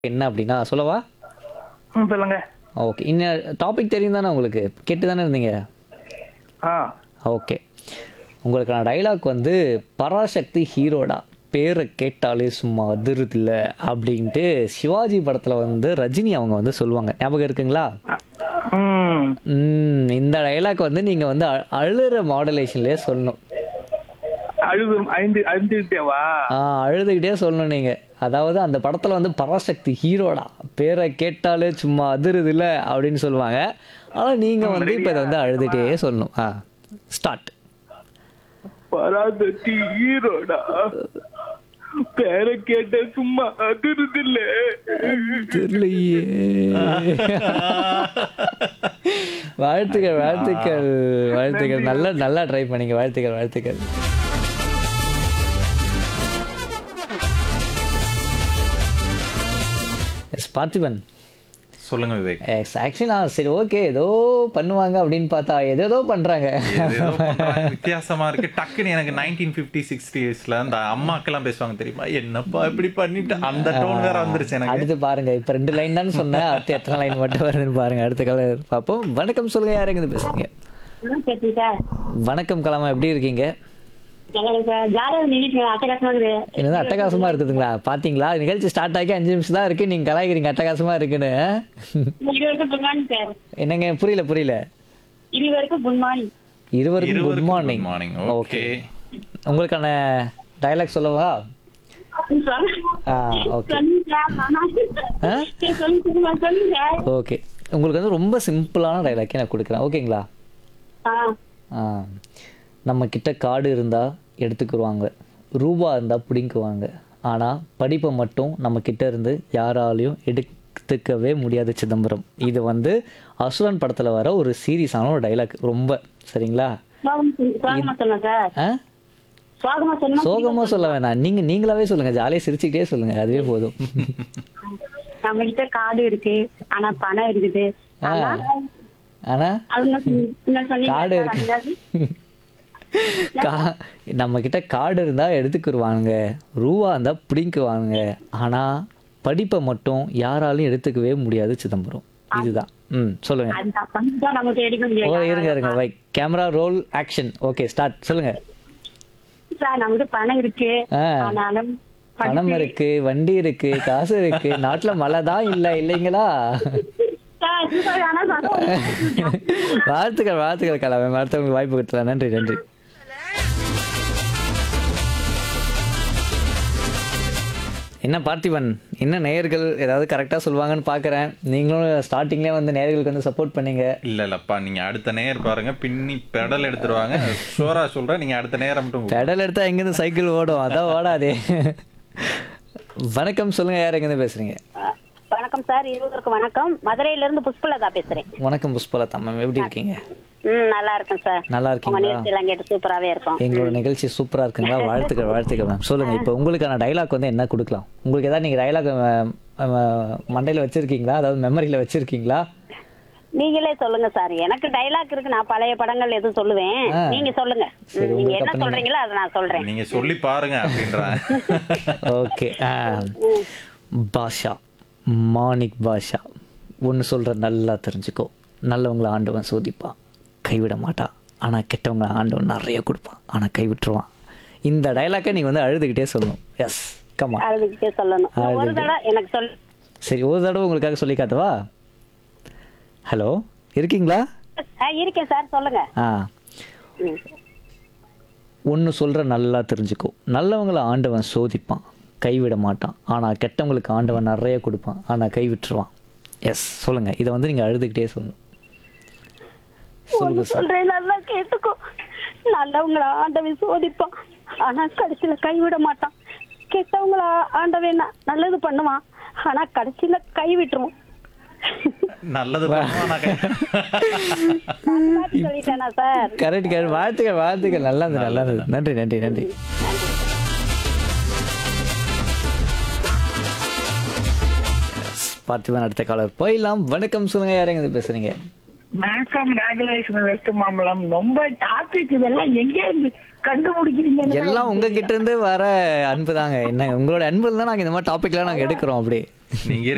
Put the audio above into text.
என்ன அப்படின்னா சொல்லவா ம் சொல்லுங்க ஓகே இன்னும் டாபிக் தெரியும் தானே உங்களுக்கு கேட்டு தானே இருந்தீங்க ஆ ஓகே உங்களுக்கான டைலாக் வந்து பராசக்தி ஹீரோடா பேரை கேட்டாலே சும்மா அதிருதில்ல அப்படின்ட்டு சிவாஜி படத்தில் வந்து ரஜினி அவங்க வந்து சொல்லுவாங்க ஞாபகம் இருக்குங்களா ம் ம், இந்த டைலாக் வந்து நீங்கள் வந்து அ- அழுற மாடுலேஷன்லேயே சொல்லணும் அழுது ஐந்து அழுந்துட்டேவா ஆ அழுதுகிட்டே சொல்லணும் நீங்கள் அதாவது அந்த படத்தில் வந்து பராசக்தி ஹீரோடா பேரை கேட்டாலே சும்மா அதிருது இல்லை அப்படின்னு சொல்லுவாங்க ஆனால் நீங்கள் வந்து இப்போ இதை வந்து அழுதுகிட்டே சொல்லணும் ஆ ஸ்டார்ட் பராசக்தி ஹீரோடா பேரை கேட்ட சும்மா அதிருதில்ல தெரியலையே வாழ்த்துக்கள் வாழ்த்துக்கள் வாழ்த்துக்கள் நல்லா நல்லா ட்ரை பண்ணீங்க வாழ்த்துக்கள் வாழ்த்துக்கள் எஸ் பார்த்திபன் சொல்லுங்க விவேக் எஸ் ஆக்சுவலி நான் சரி ஓகே ஏதோ பண்ணுவாங்க அப்படின்னு பார்த்தா ஏதேதோ பண்ணுறாங்க ஏதேதோ பண்றாங்க. வித்தியாசமா இருக்கு டக்குன்னு எனக்கு நைன்டீன் பிப்டி சிக்ஸ்டீஸ்ல அந்த அம்மாக்கெல்லாம் பேசுவாங்க தெரியுமா என்னப்பா இப்படி பண்ணிட்டு அந்த டோன் வேற வந்துருச்சு எனக்கு அடுத்து பாருங்க இப்போ ரெண்டு லைன் தான் சொன்னேன் அடுத்து எத்தனை லைன் மட்டும் வருதுன்னு பாருங்க அடுத்த கலர் பார்ப்போம் வணக்கம் சொல்லுங்க யாருங்க இது பேசுறீங்க சரி சார் வணக்கம் கலாமா எப்படி இருக்கீங்க எங்களுக்கு ஜாதகம் நினைச்சு அட்டகாசமா இருக்குது என்னது அட்டகாசமா இருக்குதுங்களா பாத்தீங்களா நிகழ்ச்சி ஸ்டார்ட் ஆகி அஞ்சு நிமிஷம் தான் இருக்கு நீங்க கலாய்க்கிறீங்க அட்டகாசமா இருக்குன்னு இது வரைக்கும் குட் மார்னிங் சார் என்னங்க புரியல புரியல இது வரைக்கும் குட் மார்னிங் இருவருக்கும் குட் இருவருக்கும் morning good morning. Okay Okay. உங்களுக்கான டயலாக் சொல்லவா ஆ ஓகே ஆ? சொல்லுங்க சொல்லுங்க ஓகே உங்களுக்கு வந்து ரொம்ப சிம்பிளான டைலாக்கே நான் கொடுக்குறேன் ஓகேங்களா ஆ ஆ நம்ம கிட்ட காடு இருந்தால் எடுத்துக்குருவாங்க ரூபா இருந்தால் பிடிங்குவாங்க ஆனால் படிப்பை மட்டும் நம்ம கிட்ட இருந்து யாராலையும் எடுத்துக்கவே முடியாது சிதம்பரம் இது வந்து அசுரன் படத்தில் வர ஒரு சீரியஸான ஒரு டைலாக் ரொம்ப சரிங்களா சுவாகமா சொல்லு- சுவாகமா சொல்லுங்க சார் ஆ சுவாகமா சொல்லணும் சோகமாக சொல்ல வேணாம் நீங்கள் நீங்களாவே சொல்லுங்கள் ஜாலியாக சிரிச்சுக்கிட்டே சொல்லுங்கள் அதுவே போதும் நம்ம கிட்ட காடு இருக்கு ஆனா பணம் இருக்குது ஆ ஆனால் அது என்ன சொன்னீங்க? என்ன சொன்னீங்க காடு சார்? இருக்கு அதாவது, கா நம்ம கிட்ட காடு இருந்தால் எடுத்துக்கிருவானுங்க ரூபா இருந்தால் பிடிங்குவானுங்க ஆனால் படிப்பை மட்டும் யாராலையும் எடுத்துக்கவே முடியாது சிதம்பரம் இதுதான் ம் சொல்லுங்க அதுதான் பணம் தான் நமக்கு எடுக்க ஓ முடியாது இருங்க இருங்க வை camera roll action okay start சொல்லுங்க சார் நமக்கு பணம் இருக்கு ஆ. ஆனாலும் பணம் இருக்கு வண்டி இருக்கு காசு இருக்கு நாட்டுல மழை தான் இல்லை இல்லைங்களா சார், சார், ஆனா பணம் வாழ்த்துக்கள் வாழ்த்துக்கள் கலாமே அடுத்தவங்களுக்கு வாய்ப்பு கொடுத்தலாம் நன்றி நன்றி என்ன பார்த்திபன் என்ன நேயர்கள் ஏதாவது கரெக்டாக சொல்லுவாங்கன்னு பார்க்குறேன் நீங்களும் ஸ்டார்டிங்லேயே வந்து நேயர்களுக்கு வந்து சப்போர்ட் பண்ணீங்க இல்ல இல்லப்பா நீங்க அடுத்த நேர் பாருங்க பின்னி பெடல் எடுத்துருவாங்க ஷோரா சொல்றேன் நீங்க அடுத்த நேரம் மட்டும் பெடல் எடுத்தா எங்கேருந்து சைக்கிள் ஓடும் அதான் ஓடாதே வணக்கம் சொல்லுங்க யார் எங்கேருந்து பேசுறீங்க வணக்கம் சார் இருவருக்கு வணக்கம் மதுரையில இருந்து புஷ்பலதா பேசுறேன் வணக்கம் புஷ்பலதா மேம் எப்படி இருக்கீங்க ம் நல்லா இருக்கேன் சார் நல்லா உங்க இருக்கீங்களா நிகழ்ச்சி எல்லாம் கேட்டு சூப்பராவே இருக்கும் எங்களோட நிகழ்ச்சி சூப்பரா இருக்குங்களா வாழ்த்துக்கள் வாழ்த்துக்கள் மேம் சொல்லுங்க இப்போ உங்களுக்கான டைலாக் வந்து என்ன கொடுக்கலாம் உங்களுக்கு ஏதாவது நீங்க டைலாக் மண்டையில வச்சிருக்கீங்களா அதாவது மெமரியில வச்சிருக்கீங்களா நீங்களே சொல்லுங்க சார் எனக்கு டைலாக் இருக்கு நான் பழைய படங்கள் எதுவும் சொல்லுவேன் ஆ. நீங்க சொல்லுங்க ம், சரி, நீங்க உங்களுக்கு என்ன அப்ப நீங்க- சொல்றீங்களோ அதை நான் சொல்றேன் நீங்க சொல்லி பாருங்க அப்படின்றேன் ஓகே பாஷா மாணிக் பாஷா ஒன்று சொல்ற நல்லா தெரிஞ்சுக்கோ நல்லவங்கள ஆண்டவன் சோதிப்பான் கைவிட மாட்டான் ஆனால் கெட்டவங்கள ஆண்டவன் நிறைய கொடுப்பான் ஆனால் கைவிட்டுருவான் இந்த டைலாக்கை நீங்க வந்து அழுதுகிட்டே சொல்லணும் எஸ் கமா அழுதுகிட்டே சொல்லணும் ஒரு அழுதுகிட்டே. தடவை எனக்கு சொல் சரி ஒரு தடவை உங்களுக்காக சொல்லி காட்டவா ஹலோ இருக்கீங்களா ஆ, இருக்கேன் சார் சொல்லுங்க ஆ ம். ஒன்று சொல்கிற நல்லா தெரிஞ்சுக்கோ நல்லவங்களை ஆண்டவன் சோதிப்பான் கைவிட மாட்டான் ஆனால் கெட்டவங்களுக்கு ஆண்டவன் நிறைய கொடுப்பான் ஆனால் கைவிட்டுருவான் எஸ் சொல்லுங்கள் இதை வந்து நீங்கள் அழுதுகிட்டே சொல்லணும் சொல்லுங்க சார் சொல்றேன் நல்லா கேட்டுக்கோ நல்லவங்கள ஆண்டவன் சோதிப்பான் ஆனா கடைசியில கைவிட மாட்டான் கெட்டவங்கள ஆண்டவன் ந- நல்லது பண்ணுவான் ஆனா கடைசியில கை விட்டுருவான் நல்லது பண்ணுவா, நான் கை- நல்லா சொல்லிட்டேனா சார் கரெக்ட் கரெக்ட் வாழ்த்துக்கள் வாழ்த்துக்கள் நல்லா இருந்தது நல்லா இருந்தது நன்றி நன்றி நன்றி பார்த்திபன் அடுத்த காலர் போயிடலாம் வணக்கம் சொல்லுங்க யாருங்க இது பேசுறீங்க வணக்கம் ராஜலட்சுமி வெஸ்ட் மாம்பழம் ரொம்ப டாபிக் இதெல்லாம் எங்க இருந்து கண்டுபிடிக்கிறீங்க எல்லாம் உங்ககிட்ட இருந்து வர அன்பு தாங்க என்ன உங்களோட அன்பு தான் நாங்கள் இந்த மாதிரி டாபிக்லாம் நாங்கள் எடுக்கிறோம் அப்படி நீங்க